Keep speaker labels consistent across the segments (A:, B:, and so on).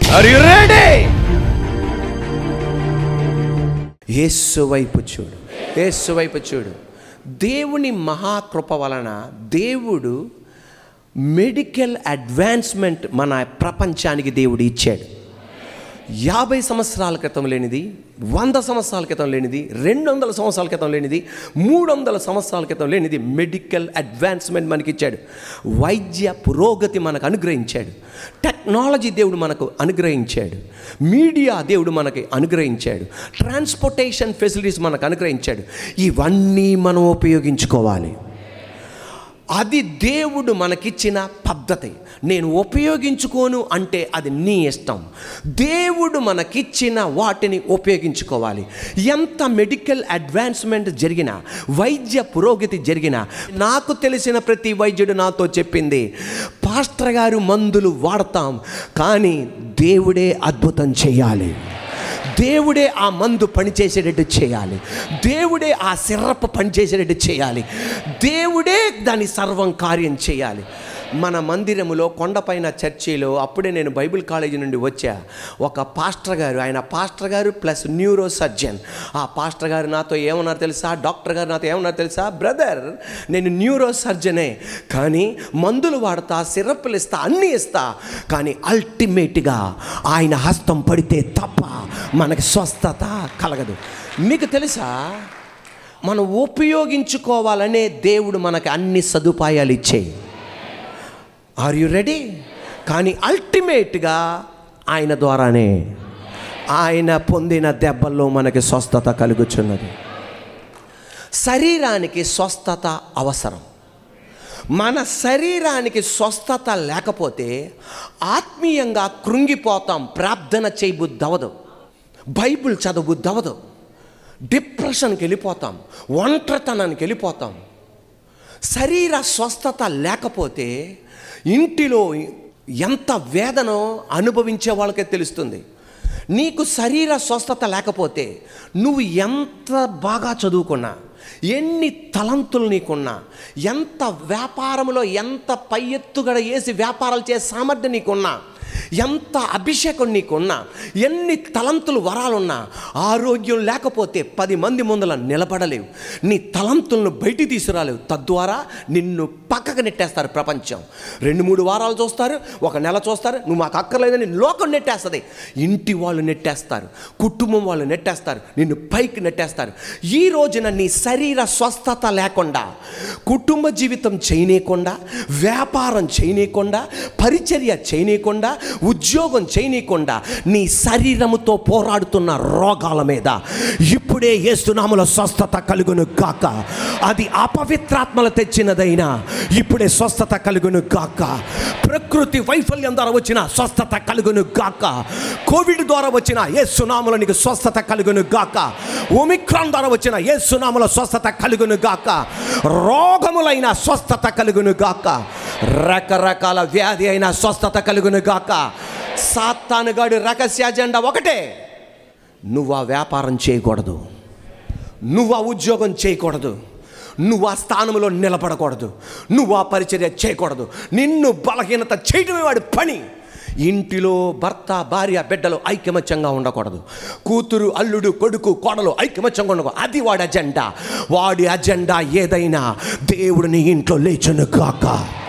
A: Are you ready యేసు వైపు చూడు యేసు వైపు చూడు దేవుని మహాకృప వలన దేవుడు మెడికల్ అడ్వాన్స్మెంట్ మన ప్రపంచానికి దేవుడు ఇచ్చాడు యాభై సంవత్సరాల క్రితం లేనిది వంద సంవత్సరాల క్రితం లేనిది రెండు వందల సంవత్సరాల క్రితం లేనిది మూడు వందల సంవత్సరాల క్రితం లేనిది మెడికల్ అడ్వాన్స్మెంట్ మనకి ఇచ్చాడు వైద్య పురోగతి మనకు అనుగ్రహించాడు టెక్నాలజీ దేవుడు మనకు అనుగ్రహించాడు మీడియా దేవుడు మనకి అనుగ్రహించాడు ట్రాన్స్పోర్టేషన్ ఫెసిలిటీస్ మనకు అనుగ్రహించాడు ఇవన్నీ మనం ఉపయోగించుకోవాలి అది దేవుడు మనకిచ్చిన పద్ధతి నేను ఉపయోగించుకోను అంటే అది నీ ఇష్టం దేవుడు మనకిచ్చిన వాటిని ఉపయోగించుకోవాలి ఎంత మెడికల్ అడ్వాన్స్మెంట్ జరిగినా వైద్య పురోగతి జరిగినా నాకు తెలిసిన ప్రతి వైద్యుడు నాతో చెప్పింది పాస్టర్ గారు మందులు వాడతాం కానీ దేవుడే అద్భుతం చేయాలి దేవుడే ఆ మందు పనిచేసేటట్టు చేయాలి దేవుడే ఆ సిర్రప్ పనిచేసేటట్టు చేయాలి దేవుడే దాని సర్వం కార్యం చేయాలి మన మందిరములో కొండపైన చర్చిలో అప్పుడే నేను బైబిల్ కాలేజీ నుండి వచ్చా ఒక పాస్టర్ గారు ఆయన పాస్టర్ గారు ప్లస్ న్యూరో సర్జన్ ఆ పాస్టర్ గారు నాతో ఏమన్నారు తెలుసా డాక్టర్ గారు నాతో ఏమన్నారు తెలుసా బ్రదర్ నేను న్యూరో సర్జనే కానీ మందులు వాడతా సిరప్లు ఇస్తా అన్నీ ఇస్తా కానీ అల్టిమేట్గా ఆయన హస్తం పడితే తప్ప మనకి స్వస్థత కలగదు మీకు తెలుసా మనం ఉపయోగించుకోవాలనే దేవుడు మనకి అన్ని సదుపాయాలు ఇచ్చేయి ఆర్ యు రెడీ కానీ అల్టిమేట్గా ఆయన ద్వారానే ఆయన పొందిన దెబ్బల్లో మనకి స్వస్థత కలుగుచున్నది శరీరానికి స్వస్థత అవసరం మన శరీరానికి స్వస్థత లేకపోతే ఆత్మీయంగా కృంగిపోతాం ప్రార్థన చేయబుద్ధి అవ్వదు బైబిల్ చదవబుద్ధి అవ్వదు డిప్రెషన్కి వెళ్ళిపోతాం ఒంటరితనానికి వెళ్ళిపోతాం శరీర స్వస్థత లేకపోతే ఇంటిలో ఎంత వేదనో అనుభవించే వాళ్ళకే తెలుస్తుంది నీకు శరీర స్వస్థత లేకపోతే నువ్వు ఎంత బాగా చదువుకున్నా ఎన్ని తలంతులు నీకున్నా ఎంత వ్యాపారంలో ఎంత పై ఎత్తుగడ వేసి వ్యాపారాలు చేసే సామర్థ్యం నీకున్నా ఎంత అభిషేకం నీకున్నా ఎన్ని తలంతులు వరాలున్నా ఆరోగ్యం లేకపోతే పది మంది ముందల నిలబడలేవు నీ తలంతులను బయటికి తీసుకురాలేవు తద్వారా నిన్ను పక్కకు నెట్టేస్తారు ప్రపంచం రెండు మూడు వారాలు చూస్తారు ఒక నెల చూస్తారు నువ్వు మాకు అక్కర్లేదని లోకం నెట్టేస్తుంది ఇంటి వాళ్ళు నెట్టేస్తారు కుటుంబం వాళ్ళు నెట్టేస్తారు నిన్ను పైకి నెట్టేస్తారు ఈ రోజున నీ శరీర స్వస్థత లేకుండా కుటుంబ జీవితం చేయనీయకుండా వ్యాపారం చేయనీయకుండా పరిచర్య చేయనీయకుండా ఉద్యోగం చేయనీయకుండా నీ శరీరముతో పోరాడుతున్న రోగాల మీద ఇప్పుడే ఏసునాముల స్వస్థత కలుగును గాక అది అపవిత్రాత్మలు తెచ్చినదైనా ఇప్పుడే స్వస్థత కలుగును గాక ప్రకృతి వైఫల్యం ద్వారా వచ్చిన స్వస్థత కలుగును గాక కోవిడ్ ద్వారా వచ్చిన ఏ సునాముల నీకు స్వస్థత కలుగును గాక ఒమిక్రాన్ ద్వారా వచ్చిన ఏ సునాముల స్వస్థత కలుగును గాక రోగములైన స్వస్థత కలుగును గాక రకరకాల వ్యాధి అయిన స్వస్థత కలుగును గాక సాత్తానుగాడు రహస్య అజెండా ఒకటే నువ్వు ఆ వ్యాపారం చేయకూడదు నువ్వు ఆ ఉద్యోగం చేయకూడదు నువ్వు ఆ స్థానంలో నిలబడకూడదు నువ్వు ఆ పరిచర్య చేయకూడదు నిన్ను బలహీనత చేయడమే వాడి పని ఇంటిలో భర్త భార్య బిడ్డలు ఐకమత్యంగా ఉండకూడదు కూతురు అల్లుడు కొడుకు కోడలు ఐకమత్యంగా ఉండకూడదు అది వాడి అజెండా వాడి అజెండా ఏదైనా దేవుడు నీ ఇంట్లో లేచును కాక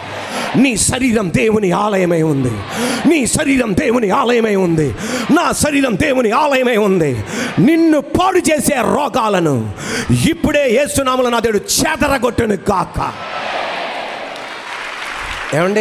A: నీ శరీరం దేవుని ఆలయమై ఉంది నీ శరీరం దేవుని ఆలయమై ఉంది నా శరీరం దేవుని ఆలయమై ఉంది నిన్ను పాడు చేసే రోగాలను ఇప్పుడే ఏసునాములు నా దేవుడు చేదరగొట్టును కాక ఏమండి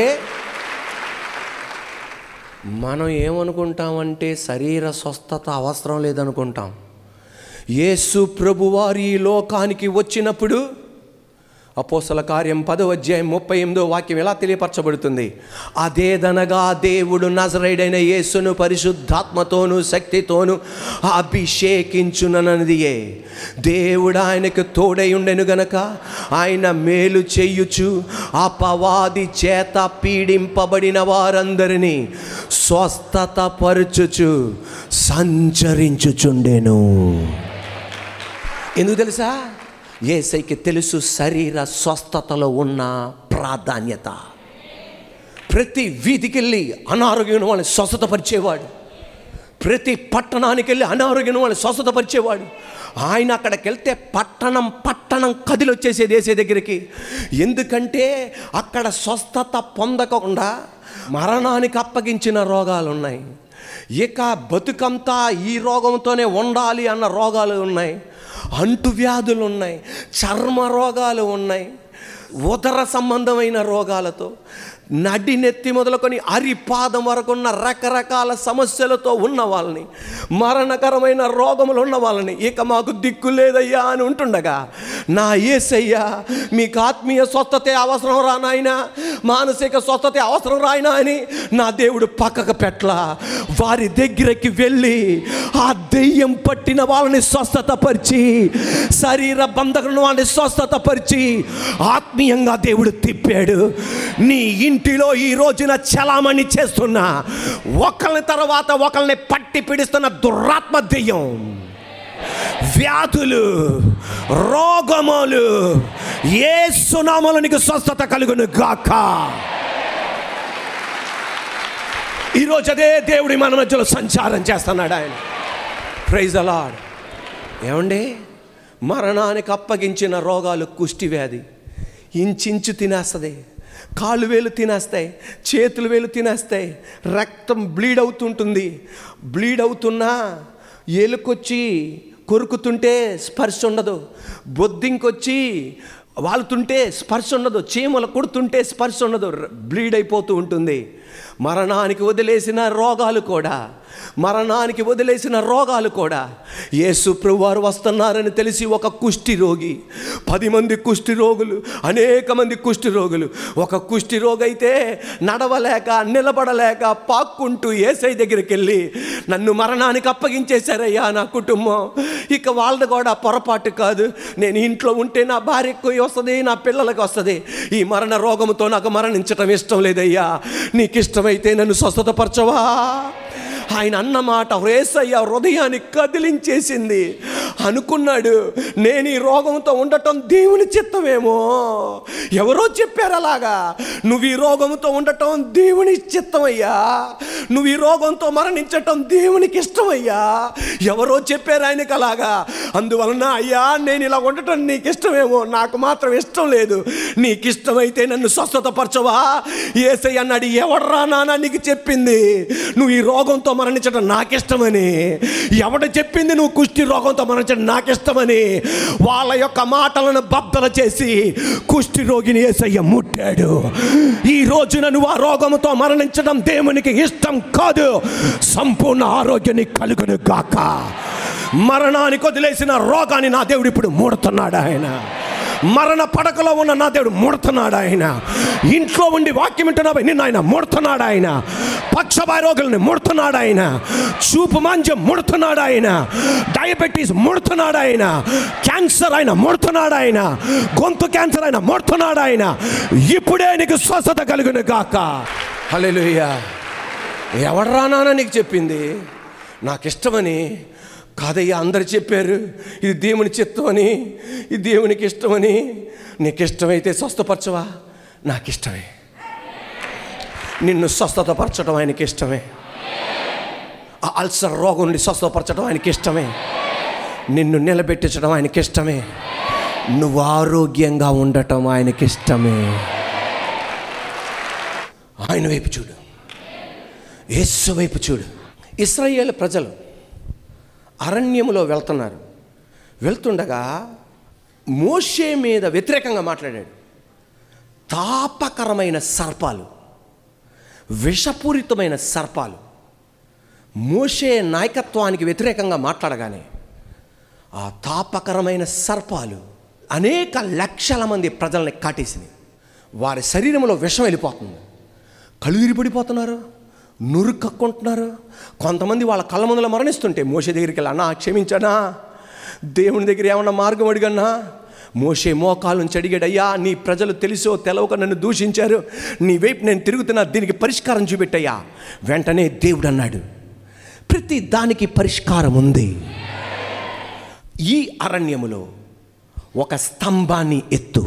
A: మనం ఏమనుకుంటామంటే శరీర స్వస్థత అవసరం లేదనుకుంటాం యేసు ప్రభువారి ఈ లోకానికి వచ్చినప్పుడు అపోసల కార్యం పదవ అధ్యాయం ముప్పై ఎనిమిదో వాక్యం ఎలా తెలియపరచబడుతుంది అదేదనగా దేవుడు నజరైడైన యేసును పరిశుద్ధాత్మతోను శక్తితోను అభిషేకించునన్నదియే దేవుడు ఆయనకు తోడై ఉండెను గనక ఆయన మేలు చెయ్యుచు అపవాది చేత పీడింపబడిన వారందరినీ స్వస్థత పరుచుచు సంచరించుచుండెను ఎందుకు తెలుసా ఏసైకి తెలుసు శరీర స్వస్థతలో ఉన్న ప్రాధాన్యత ప్రతి వీధికెళ్ళి అనారోగ్యం వాళ్ళని స్వస్థతపరిచేవాడు ప్రతి పట్టణానికి వెళ్ళి అనారోగ్యం వాళ్ళని స్వస్థతపరిచేవాడు ఆయన అక్కడికి వెళ్తే పట్టణం పట్టణం కదిలి వచ్చేసేది వేసే దగ్గరికి ఎందుకంటే అక్కడ స్వస్థత పొందకుండా మరణానికి అప్పగించిన రోగాలు ఉన్నాయి ఇక బతుకంతా ఈ రోగంతోనే ఉండాలి అన్న రోగాలు ఉన్నాయి అంటువ్యాధులు ఉన్నాయి చర్మ రోగాలు ఉన్నాయి ఉదర సంబంధమైన రోగాలతో నడి నెత్తి మొదలుకొని అరిపాదం వరకు ఉన్న రకరకాల సమస్యలతో ఉన్న వాళ్ళని మరణకరమైన రోగములు ఉన్న వాళ్ళని ఇక మాకు దిక్కు లేదయ్యా అని ఉంటుండగా నా ఏసయ్యా మీకు ఆత్మీయ స్వస్థతే అవసరం రా నాయనా మానసిక స్వస్థతే అవసరం రాయినా అని నా దేవుడు పక్కకు పెట్ల వారి దగ్గరికి వెళ్ళి ఆ దెయ్యం పట్టిన వాళ్ళని స్వస్థత పరిచి శరీర బంధకులను వాళ్ళని స్వస్థత పరిచి ఆత్మీయంగా దేవుడు తిప్పాడు నీ ఇంటిలో ఈ రోజున చలామణి చేస్తున్న ఒకళ్ళని తర్వాత ఒకళ్ళని పట్టి పిడిస్తున్న దురాత్మ దెయ్యం వ్యాధులు రోగములు ఏ సునామలు నీకు స్వస్థత కలుగును గాక ఈరోజు అదే దేవుడి మన మధ్యలో సంచారం చేస్తున్నాడు ఆయన ప్రైజ్ అలాడ్ ఏమండి మరణానికి అప్పగించిన రోగాలు కుష్టి వ్యాధి ఇంచించు తినేస్తుంది కాళ్ళు వేలు తినేస్తాయి చేతులు వేలు తినేస్తాయి రక్తం బ్లీడ్ అవుతుంటుంది బ్లీడ్ అవుతున్నా ఎలుకొచ్చి కొరుకుతుంటే స్పర్శ ఉండదు బొద్దింకొచ్చి వాలుతుంటే స్పర్శ ఉండదు చీమలు కుడుతుంటే స్పర్శ ఉండదు బ్లీడ్ అయిపోతూ ఉంటుంది మరణానికి వదిలేసిన రోగాలు కూడా మరణానికి వదిలేసిన రోగాలు కూడా యేసు ప్రభువారు వస్తున్నారని తెలిసి ఒక కుష్టి రోగి పది మంది కుష్టి రోగులు అనేక మంది కుష్టి రోగులు ఒక కుష్టి రోగి అయితే నడవలేక నిలబడలేక పాక్కుంటూ ఏసై దగ్గరికి వెళ్ళి నన్ను మరణానికి అప్పగించేశారయ్యా నా కుటుంబం ఇక వాళ్ళది కూడా పొరపాటు కాదు నేను ఇంట్లో ఉంటే నా భార్యకు వస్తుంది నా పిల్లలకు వస్తుంది ఈ మరణ రోగంతో నాకు మరణించటం ఇష్టం లేదయ్యా నీకు ఇష్టమైతే నన్ను స్వస్థతపరచవా ఆయన అన్న మాట రేసయ్య హృదయాన్ని కదిలించేసింది అనుకున్నాడు నేను ఈ రోగంతో ఉండటం దేవుని చిత్తమేమో ఎవరో చెప్పారు అలాగా నువ్వు ఈ రోగంతో ఉండటం దేవుని చిత్తమయ్యా నువ్వు ఈ రోగంతో మరణించటం దేవునికి ఇష్టమయ్యా ఎవరో చెప్పారు ఆయనకి అలాగా అందువలన అయ్యా నేను ఇలా ఉండటం నీకు ఇష్టమేమో నాకు మాత్రం ఇష్టం లేదు నీకు ఇష్టమైతే నన్ను స్వస్థతపరచవా ఏసై అన్నాడు ఎవడరా నాన్న నీకు చెప్పింది నువ్వు ఈ రోగంతో మరణించడం నాకిష్టమని ఎవడు చెప్పింది నువ్వు కుష్టి రోగంతో మరణించడం నాకిష్టమని వాళ్ళ యొక్క మాటలను బద్దల చేసి కుష్టి రోగిని ఏసయ్య ముట్టాడు ఈ రోజున నువ్వు ఆ రోగంతో మరణించడం దేవునికి ఇష్టం కాదు సంపూర్ణ ఆరోగ్యాన్ని కలుగును గాక మరణానికి వదిలేసిన రోగాన్ని నా దేవుడు ఇప్పుడు మూడుతున్నాడు ఆయన మరణ పడకలో ఉన్న నా దేవుడు ముడుతున్నాడు ఆయన ఇంట్లో ఉండి వాక్యం వింటున్నావు నిన్ను ఆయన ముడుతున్నాడు ఆయన పక్షపాయ రోగుల్ని ముడుతున్నాడు ఆయన చూపు మాంద్యం ముడుతున్నాడు ఆయన డయాబెటీస్ ముడుతున్నాడు ఆయన క్యాన్సర్ ఆయన ముడుతున్నాడు ఆయన గొంతు క్యాన్సర్ ఆయన ముడుతున్నాడు ఆయన ఇప్పుడే నీకు స్వస్థత కలుగును గాక హల్లెలూయా ఎవడరా నాన్న నీకు చెప్పింది నాకు ఇష్టమని కాదయ్యా అందరు చెప్పారు ఇది దేవుని చిత్తమని ఇది దేవునికి ఇష్టమని నీకు ఇష్టమైతే స్వస్థపరచవా నాకు ఇష్టమే నిన్ను స్వస్థతపరచడం ఆయనకి ఇష్టమే ఆ అల్సర్ రోగం నుండి స్వస్థపరచడం ఆయనకి ఇష్టమే నిన్ను నిలబెట్టించడం ఆయనకి ఇష్టమే నువ్వు ఆరోగ్యంగా ఉండటం ఆయనకి ఇష్టమే ఆయన వైపు చూడు యేసు వైపు చూడు ఇస్రాయేల్ ప్రజలు అరణ్యములో వెళ్తున్నారు వెళ్తుండగా మోషే మీద వ్యతిరేకంగా మాట్లాడాడు తాపకరమైన సర్పాలు విషపూరితమైన సర్పాలు మోషే నాయకత్వానికి వ్యతిరేకంగా మాట్లాడగానే ఆ తాపకరమైన సర్పాలు అనేక లక్షల మంది ప్రజల్ని కాటేసినాయి వారి శరీరంలో విషం వెళ్ళిపోతుంది కళ్ళు విరిపడిపోతున్నారు నురుకక్కుంటున్నారు కొంతమంది వాళ్ళ కళ్ళ ముందులో మరణిస్తుంటే మోసే దగ్గరికి వెళ్ళి అన్నా క్షమించనా దేవుని దగ్గర ఏమన్నా మార్గం అడిగన్నా మోసే మోకాలు నుంచి అడిగాడు అయ్యా నీ ప్రజలు తెలుసో తెలవక నన్ను దూషించారు నీ వైపు నేను తిరుగుతున్నా దీనికి పరిష్కారం చూపెట్టయ్యా వెంటనే దేవుడు అన్నాడు ప్రతి దానికి పరిష్కారం ఉంది ఈ అరణ్యములో ఒక స్తంభాన్ని ఎత్తు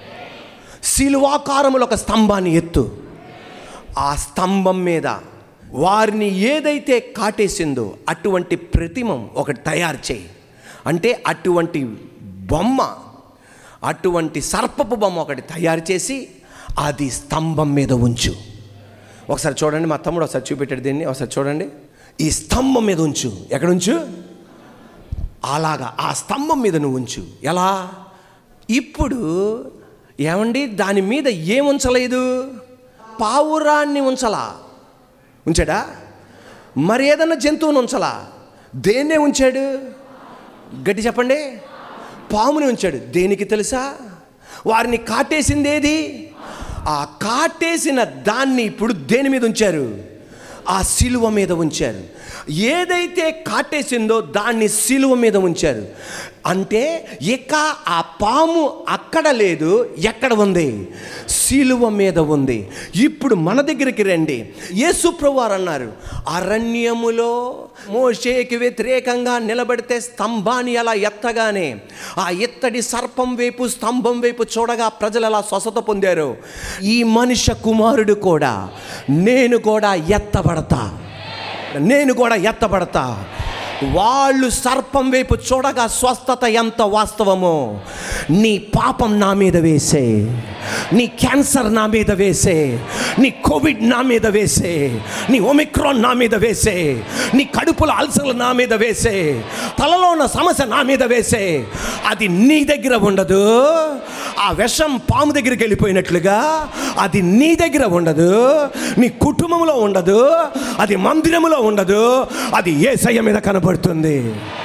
A: శిలువాకారములో ఒక స్తంభాన్ని ఎత్తు ఆ స్తంభం మీద వారిని ఏదైతే కాటేసిందో అటువంటి ప్రతిమం ఒకటి తయారు చేయి అంటే అటువంటి బొమ్మ అటువంటి సర్పపు బొమ్మ ఒకటి తయారు చేసి అది స్తంభం మీద ఉంచు ఒకసారి చూడండి మా తమ్ముడు ఒకసారి చూపెట్టాడు దీన్ని ఒకసారి చూడండి ఈ స్తంభం మీద ఉంచు ఎక్కడ ఉంచు అలాగా ఆ స్తంభం మీద నువ్వు ఉంచు ఎలా ఇప్పుడు ఏమండి దాని మీద ఏం ఉంచలేదు పావురాన్ని ఉంచలా ఉంచాడా మరి ఏదన్నా జంతువుని ఉంచలా దేన్నే ఉంచాడు గట్టి చెప్పండి పాముని ఉంచాడు దేనికి తెలుసా వారిని కాటేసింది ఏది ఆ కాటేసిన దాన్ని ఇప్పుడు దేని మీద ఉంచారు ఆ సిలువ మీద ఉంచారు ఏదైతే కాటేసిందో దాన్ని సిలువ మీద ఉంచారు అంటే ఇక ఆ పాము అక్కడ లేదు ఎక్కడ ఉంది సిలువ మీద ఉంది ఇప్పుడు మన దగ్గరికి రండి యేసుప్రభు వారు అన్నారు అరణ్యములో మోషేకి వ్యతిరేకంగా నిలబడితే స్తంభాన్ని అలా ఎత్తగానే ఆ ఎత్తడి సర్పం వైపు స్తంభం వైపు చూడగా ప్రజలు అలా స్వస్థత పొందారు ఈ మనుష్య కుమారుడు కూడా నేను కూడా ఎత్తబడతా నేను కూడా ఎత్తబడతా వాళ్ళు సర్పం వైపు చూడగా స్వస్థత ఎంత వాస్తవమో నీ పాపం నా మీద వేసే నీ క్యాన్సర్ నా మీద వేసే నీ కోవిడ్ నా మీద వేసే నీ ఒమిక్రాన్ నా మీద వేసే నీ కడుపుల అల్సర్లు నా మీద వేసే తలలో ఉన్న సమస్య నా మీద వేసే అది నీ దగ్గర ఉండదు ఆ విషం పాము దగ్గరికి వెళ్ళిపోయినట్లుగా అది నీ దగ్గర ఉండదు నీ కుటుంబంలో ఉండదు అది మందిరములో ఉండదు అది ఏసయ్య మీద కనబడుతుంది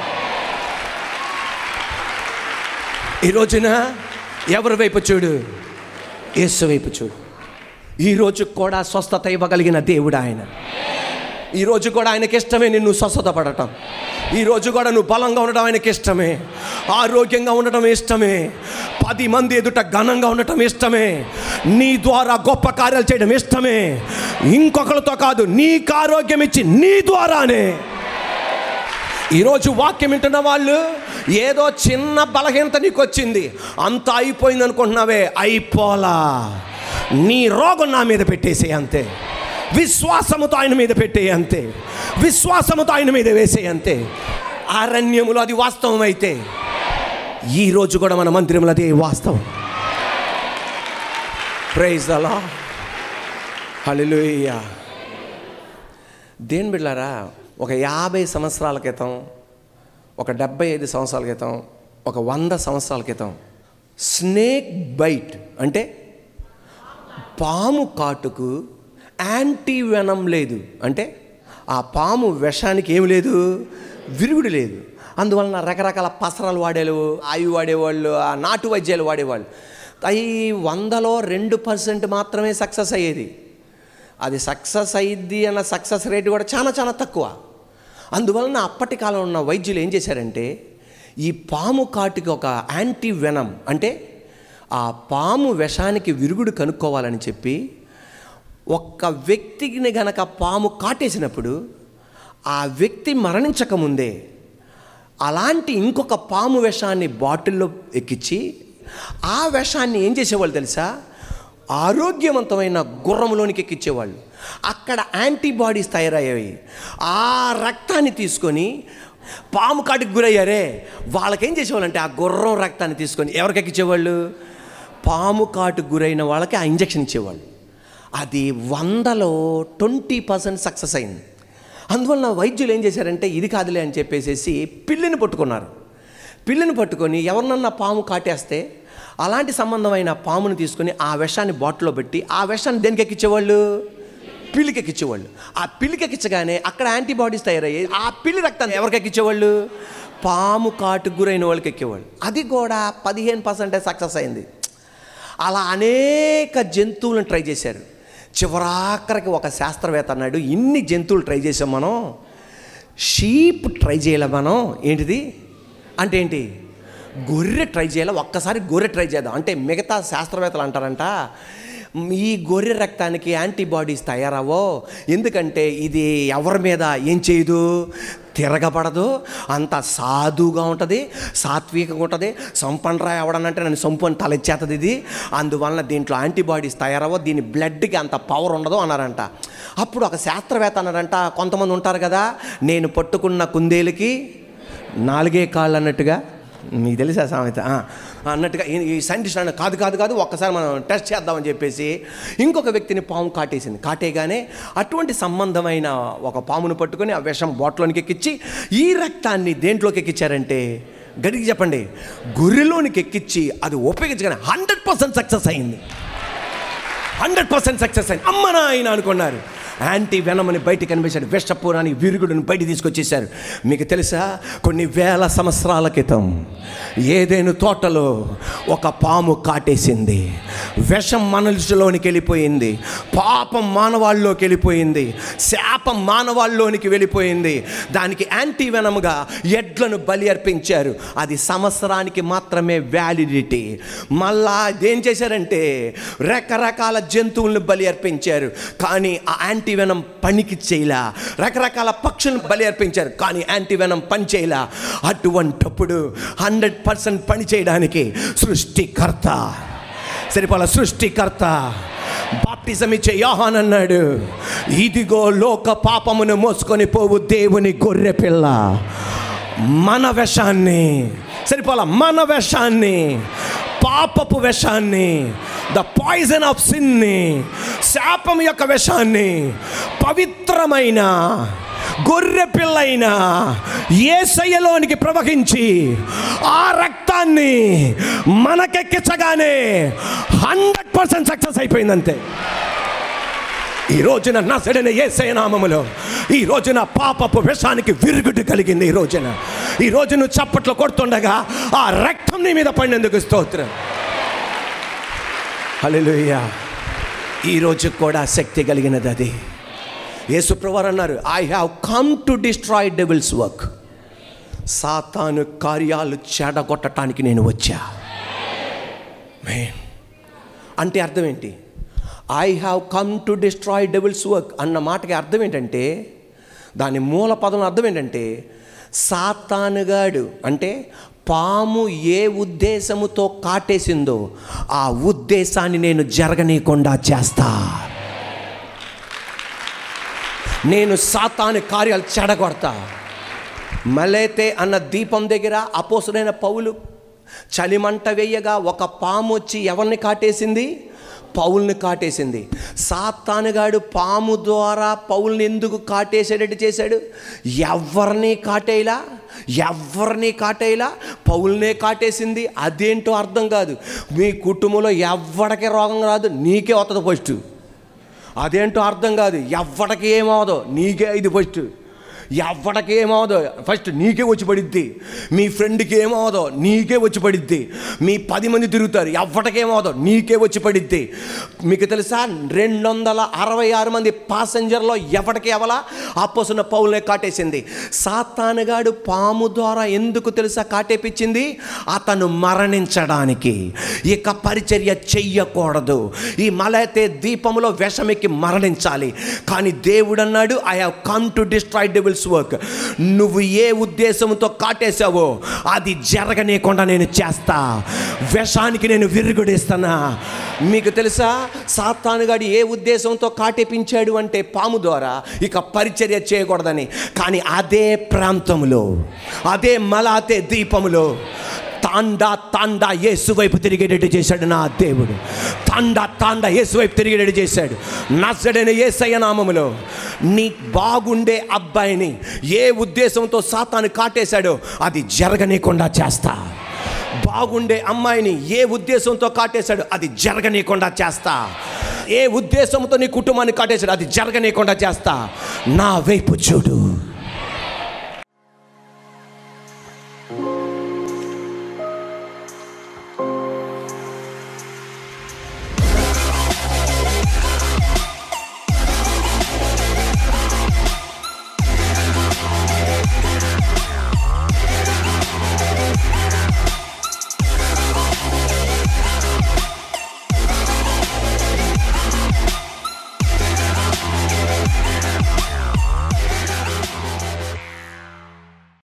A: ఈ రోజున ఎవరి వైపు చూడు యేసు వైపు చూడు ఈ రోజు కూడా స్వస్థత ఇవ్వగలిగిన దేవుడు ఆయన ఈ రోజు కూడా ఆయనకి ఇష్టమే నిన్ను స్వస్థత పడటం ఈ రోజు కూడా నువ్వు బలంగా ఉండడం ఆయనకి ఇష్టమే ఆరోగ్యంగా ఉండటం ఇష్టమే పది మంది ఎదుట ఘనంగా ఉండటం ఇష్టమే నీ ద్వారా గొప్ప కార్యాలు చేయడం ఇష్టమే ఇంకొకరితో కాదు నీకు ఆరోగ్యం ఇచ్చి నీ ద్వారానే ఈరోజు వాక్యం వింటున్న వాళ్ళు ఏదో చిన్న బలహీనత నీకు వచ్చింది అంత అయిపోయింది అనుకుంటున్నావే అయిపోలా నీ రోగం నా మీద పెట్టేసే అంతే విశ్వాసముతో ఆయన మీద పెట్టే అంతే విశ్వాసముతో ఆయన మీద వేసే అంతే అరణ్యములో అది వాస్తవం అయితే ఈ రోజు కూడా మన మందిరంలో అదే వాస్తవం ప్రైజ్ అలా హల్లెలూయా దేని బిళ్ళారా ఒక యాభై సంవత్సరాల క్రితం ఒక డెబ్బై ఐదు సంవత్సరాల క్రితం ఒక వంద సంవత్సరాల క్రితం స్నేక్ బైట్ అంటే పాము కాటుకు యాంటీ వెనం లేదు అంటే ఆ పాము విషానికి ఏమి లేదు విరుగుడు లేదు అందువలన రకరకాల పసరాలు వాడేలు ఆయువు వాడేవాళ్ళు ఆ నాటు వైద్యాలు వాడేవాళ్ళు అవి వందలో రెండు పర్సెంట్ మాత్రమే సక్సెస్ అయ్యేది అది సక్సెస్ అయ్యిద్ది అన్న సక్సెస్ రేట్ కూడా చాలా చాలా తక్కువ అందువలన అప్పటి కాలంలో ఉన్న వైద్యులు ఏం చేశారంటే ఈ పాము కాటికి ఒక యాంటీ వెనం అంటే ఆ పాము విషానికి విరుగుడు కనుక్కోవాలని చెప్పి ఒక్క వ్యక్తిని గనక పాము కాటేసినప్పుడు ఆ వ్యక్తి మరణించకముందే అలాంటి ఇంకొక పాము విషాన్ని బాటిల్లో ఎక్కించి ఆ విషాన్ని ఏం చేసేవాళ్ళు తెలుసా ఆరోగ్యవంతమైన గుర్రంలోనికి ఎక్కించేవాళ్ళు అక్కడ యాంటీబాడీస్ తయారయ్యాయి ఆ రక్తాన్ని తీసుకొని పాము కాటికి గురయ్యారే వాళ్ళకేం చేసేవాళ్ళంటే ఆ గుర్రం రక్తాన్ని తీసుకొని ఎవరికి ఎక్కించేవాళ్ళు పాము కాటుకు గురైన వాళ్ళకి ఆ ఇంజక్షన్ ఇచ్చేవాళ్ళు అది వందలో ట్వంటీ పర్సెంట్ సక్సెస్ అయింది అందువలన వైద్యులు ఏం చేశారంటే ఇది కాదులే అని చెప్పేసి పిల్లిని పట్టుకున్నారు పిల్లిని పట్టుకొని ఎవరినన్నా పాము కాటేస్తే అలాంటి సంబంధమైన పాముని తీసుకొని ఆ విషాన్ని బాటిల్లో పెట్టి ఆ విషాన్ని దేనికి ఎక్కించేవాళ్ళు పిల్లికి ఎక్కించేవాళ్ళు ఆ పిల్లికి ఎక్కించగానే అక్కడ యాంటీబాడీస్ తయారయ్యాయి ఆ పిల్లి రక్తాన్ని ఎవరికి ఎక్కించేవాళ్ళు పాము కాటుకు గురైన వాళ్ళకి ఎక్కేవాళ్ళు అది కూడా పదిహేను పర్సెంటే సక్సెస్ అయింది అలా అనేక జంతువులను ట్రై చేశారు చివరాఖరికి ఒక శాస్త్రవేత్త అన్నాడు ఇన్ని జంతువులు ట్రై చేసాం మనం షీప్ ట్రై చేయలే మనం ఏంటిది అంటే ఏంటి గొర్రె ట్రై చేయాలి ఒక్కసారి గొర్రె ట్రై చేద్దాం అంటే మిగతా శాస్త్రవేత్తలు అంటారంట ఈ గొర్రె రక్తానికి యాంటీబాడీస్ తయారవో ఎందుకంటే ఇది ఎవరి మీద ఏం చేయదు తిరగబడదు అంత సాధుగా ఉంటుంది సాత్వికంగా ఉంటుంది సంపండ్రా ఎవడనంటే నన్ను సంపు అని తలెచ్చేస్తుంది ఇది అందువలన దీంట్లో యాంటీబాడీస్ తయారవ్వ దీని బ్లడ్కి అంత పవర్ ఉండదు అన్నారంట అప్పుడు ఒక శాస్త్రవేత్త అన్నారంట కొంతమంది ఉంటారు కదా నేను పట్టుకున్న కుందేలుకి నాలుగే కాళ్ళు అన్నట్టుగా మీకు తెలుసా సామెత ఆ, అన్నట్టుగా ఈ- ఈ సైంటిస్ట్ అన్న కాదు కాదు కాదు ఒక్కసారి మనం టెస్ట్ చేద్దామని చెప్పేసి ఇంకొక వ్యక్తిని పాము కాటేసింది కాటేగానే అటువంటి సంబంధమైన ఒక పామును పట్టుకొని ఆ విషం బాటిల్లోనికి ఎక్కించి ఈ రక్తాన్ని దేంట్లోకి ఎక్కించారంటే గడికి చెప్పండి గొర్రెలోనికి ఎక్కించి అది ఉపయోగించగానే హండ్రెడ్ పర్సెంట్ సక్సెస్ అయింది హండ్రెడ్ పర్సెంట్ సక్సెస్ అయింది అమ్మ నాయన అనుకున్నారు యాంటీ వెనమని బయట కనిపించాడు విషపూరాన్ని విరుగుడుని బయట తీసుకొచ్చేసారు మీకు తెలుసా కొన్ని వేల సంవత్సరాల క్రితం ఏదేను తోటలో ఒక పాము కాటేసింది విషం మనుషులోనికి వెళ్ళిపోయింది పాపం మానవాళ్ళలోకి వెళ్ళిపోయింది శాపం మానవాళ్ళలోనికి వెళ్ళిపోయింది దానికి యాంటీ వెనముగా ఎడ్లను బలి అర్పించారు అది సంవత్సరానికి మాత్రమే వ్యాలిడిటీ మళ్ళా ఏం చేశారంటే రకరకాల జంతువులను బలి అర్పించారు కానీ ఆ యాంటీవెనం పనికి చేయలా రకరకాల పక్షులను బలి అర్పించారు కానీ యాంటీవెనం పని చేయలా అటువంటప్పుడు హండ్రెడ్ పర్సెంట్ పని చేయడానికి సృష్టికర్త సరిపోల సృష్టికర్త బాప్టిజం ఇచ్చే యోహాన్ అన్నాడు ఇదిగో లోక పాపమును మోసుకొని పోవు దేవుని గొర్రె పిల్ల మన విషాన్ని సరిపోల మన విషాన్ని పాపపు విషాన్ని ద పాయిజన్ ఆఫ్ సిన్ని శాపం యొక్క విషాన్ని పవిత్రమైన గొర్రె పిల్లైన ఏసయ్యలోనికి ప్రవహించి ఆ రక్తాన్ని మనకెక్కించగానే హండ్రెడ్ పర్సెంట్ సక్సెస్ అయిపోయిందంతే ఈ రోజున నసడిన ఏసయ నామములో ఈ రోజున పాపపు విషానికి విరుగుడు కలిగింది ఈ రోజున ఈ రోజు నువ్వు చప్పట్లు కొడుతుండగా ఆ రక్తం నీ మీద పడినందుకు స్తోత్రం హల్లెలూయా ఈ రోజు కూడా శక్తి కలిగినది అది యేసుప్రవారు అన్నారు I have come to destroy devil's work సాతాను కార్యాలు చెడగొట్టడానికి నేను వచ్చా Amen. అంటే అర్థం ఏంటి I have come to destroy devil's work అన్న మాటకి అర్థం ఏంటంటే దాని మూల పదం అర్థం ఏంటంటే సాతానుగాడు అంటే పాము ఏ ఉద్దేశముతో కాటేసిందో ఆ ఉద్దేశాన్ని నేను జరగనీయకుండా చేస్తా నేను సాతాను కార్యాలు చెడగొడతా మలైతే అన్న దీపం దగ్గర అపోసుడైన పౌలు చలిమంట వేయగా ఒక పాము వచ్చి ఎవరిని కాటేసింది పౌల్ని కాటేసింది సాతానుగాడు పాము ద్వారా పౌల్ని ఎందుకు కాటేసేటట్టు చేశాడు ఎవరిని కాటేయలా ఎవరిని కాటేయలా పౌల్నే కాటేసింది అదేంటో అర్థం కాదు మీ కుటుంబంలో ఎవడికి రోగం రాదు నీకే వస్తుంది ఫస్ట్ అదేంటో అర్థం కాదు ఎవ్వడికి ఏమవదో నీకే ఇది ఫస్ట్ ఎవ్వడికి ఏమవదో ఫస్ట్ నీకే వచ్చి పడిద్ది మీ ఫ్రెండ్కి ఏమవదో నీకే వచ్చి పడిద్ది మీ పది మంది తిరుగుతారు ఎవ్వడికి ఏమవదో నీకే వచ్చి పడిద్ది మీకు తెలుసా రెండు వందల అరవై ఆరు మంది పాసెంజర్లో ఎవడికి ఎవలా ఆపోసున్న పౌలనే కాటేసింది సాతానుగాడు పాము ద్వారా ఎందుకు తెలుసా కాటేపించింది అతను మరణించడానికి ఇక పరిచర్య చెయ్యకూడదు ఈ మలైతే దీపములో విషమెక్కి మరణించాలి కానీ దేవుడు అన్నాడు I have come to destroy devil's work నువ్వు ఏ ఉద్దేశంతో కాటేశావో అది జరగనీయకుండా నేను చేస్తా విషానికి నేను విరుగుడిస్తానా మీకు తెలుసా సాతానుగాడు ఏ ఉద్దేశంతో కాటేపించాడు అంటే పాము ద్వారా ఇక పరిచర్య చేయకూడదని కానీ అదే ప్రాంతంలో అదే మలాతే దీపములో తాండా తాండా యేసు వైపు తిరిగేటట్టు చేశాడు నా దేవుడు తాండా తాండా యేసు వైపు తిరిగేటట్టు చేశాడు నచ్చడైన ఏసయ్య నామములో నీ బాగుండే అబ్బాయిని ఏ ఉద్దేశంతో సాతాను కాటేశాడో అది జరగనీయకుండా చేస్తా బాగుండే అమ్మాయిని ఏ ఉద్దేశంతో కాటేశాడు అది జరగనీయకుండా చేస్తా ఏ ఉద్దేశంతో నీ కుటుంబాన్ని కాటేశాడు అది జరగనీయకుండా చేస్తా నా వైపు చూడు